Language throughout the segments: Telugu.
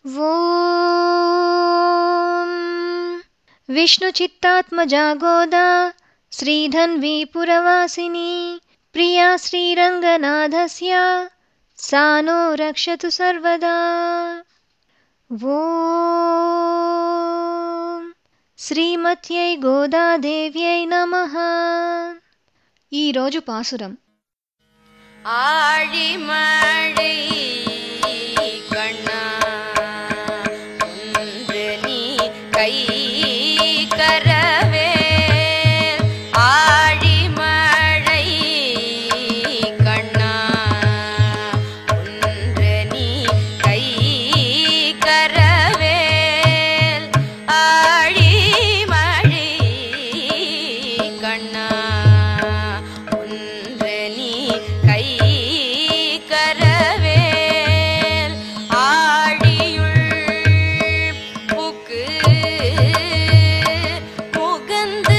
ॐ विष्णुचित्तात्मजा गोदा श्रीधन्वी पुरवासिनी प्रिया श्रीरङ्गनाथस्य सा नो रक्षतु सर्वदा ॐ శ్రీమత్యై గోదాదేవ్యై నమః ఈరోజు పాసురం ஆழிமழை கண்ணா ஒன்று நீ கை கரவேல் ஆழிமழை கண்ணா ஒன்று நீ கை கரவேல் ஆழிமழை கண்ணா ஒன்று நீ கை கரவேல் ஆழியுள் புக்கு முகந்து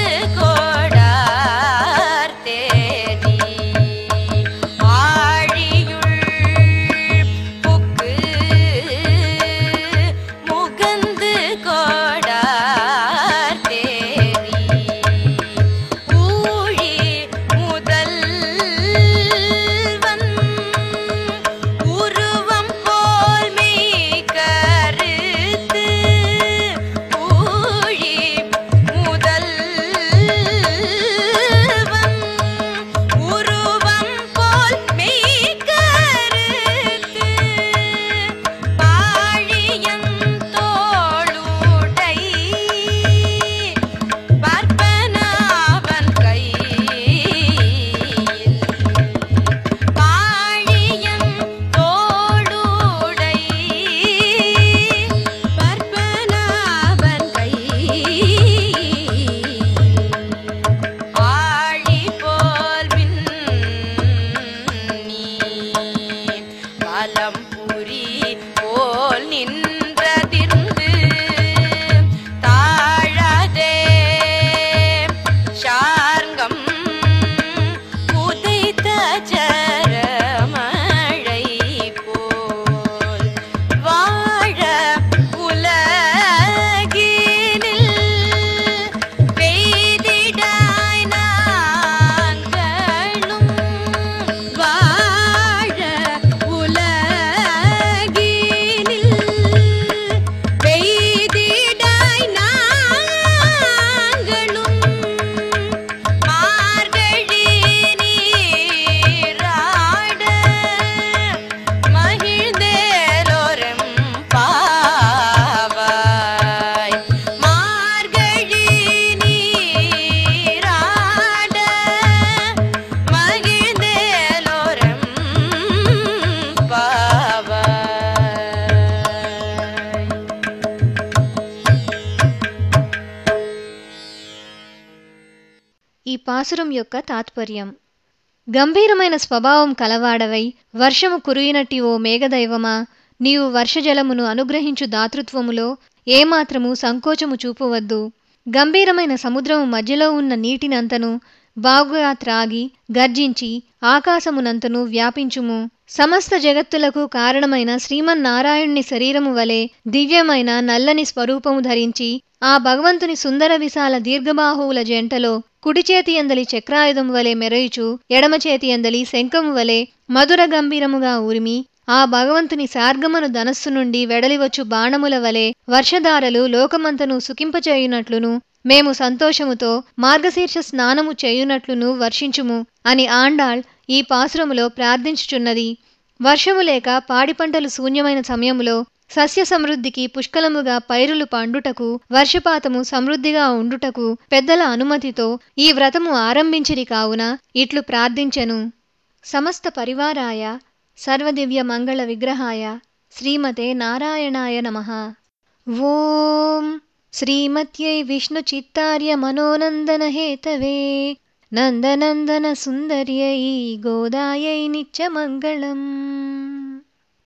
கோடார் தேடி ஆழியுள் புக்கு முகந்து கோடார் தேடி ஊழி முதல்வன் உருவம் போல் மெய் கருத்து ஊழி முதல்வன் உருவம் போல் மெய் கருத்து பாழியன் தோளுடை பார்ப்பனாவன் கையில் பாழியன் தோளுடை பார்ப்பனாவன் கையில் ஆழி போல் மின்னி பலம் புரி போல் நின்றதிர்ந்து தாழதே ஷார்கம் உதைத்த சரமழை போல் வாழ உலகினில் பெய்திடாய் நாங்களும் வாழ உலகினில் பெய்திடாய் நாங்களும் மார்கழி நீராட மகிழ்ந்தேலோரும் பாவாய் மார்கழி நீராட மகிழ்ந்தேலோரும் பாவாய் ఈ పాసురం యొక్క తాత్పర్యం గంభీరమైన స్వభావం కలవాడవై వర్షము కురియినట్టి ఓ మేఘదైవమా నీవు వర్షజలమును అనుగ్రహించు దాతృత్వములో ఏమాత్రము సంకోచము చూపవద్దు గంభీరమైన సముద్రము మధ్యలో ఉన్న నీటినంతను బాగుగా త్రాగి గర్జించి ఆకాశమునంతను వ్యాపించుము సమస్త జగత్తులకు కారణమైన శ్రీమన్నారాయణుని శరీరము వలె దివ్యమైన నల్లని స్వరూపము ధరించి ఆ భగవంతుని సుందర విశాల దీర్ఘబాహువుల జంటలో కుడి చేతి ఎందలి చక్రాయుధం వలె మెరయుచు ఎడమ చేతి ఎందలి శంఖము వలె మధుర గంభీరముగా ఉరిమి ఆ భగవంతుని శార్గమను ధనస్సు నుండి వెడలివచ్చు బాణముల వలె వర్షధారలు లోకమంతను సుఖింపచేయునట్లును మేము సంతోషముతో మార్గశీర్ష స్నానము చేయునట్లును వర్షించుము అని ఆండాళ్ ఈ పాసురములో ప్రార్థించుచున్నది వర్షము లేక పాడి పంటలు శూన్యమైన సమయములో సస్య సమృద్ధికి పుష్కలముగా పైరులు పండుటకు వర్షపాతము సమృద్ధిగా ఉండుటకు పెద్దల అనుమతితో ఈ వ్రతము ఆరంభించిరి కావున ఇట్లు ప్రార్థించెను సమస్త పరివారాయ సర్వదివ్య మంగళ విగ్రహాయ శ్రీమతే నారాయణాయ నమః ఓం శ్రీమత్యై విష్ణుచిత్తార్య మనోనందన హేతవే నందనందన సుందర్యై గోదాయై నిత్యమంగళం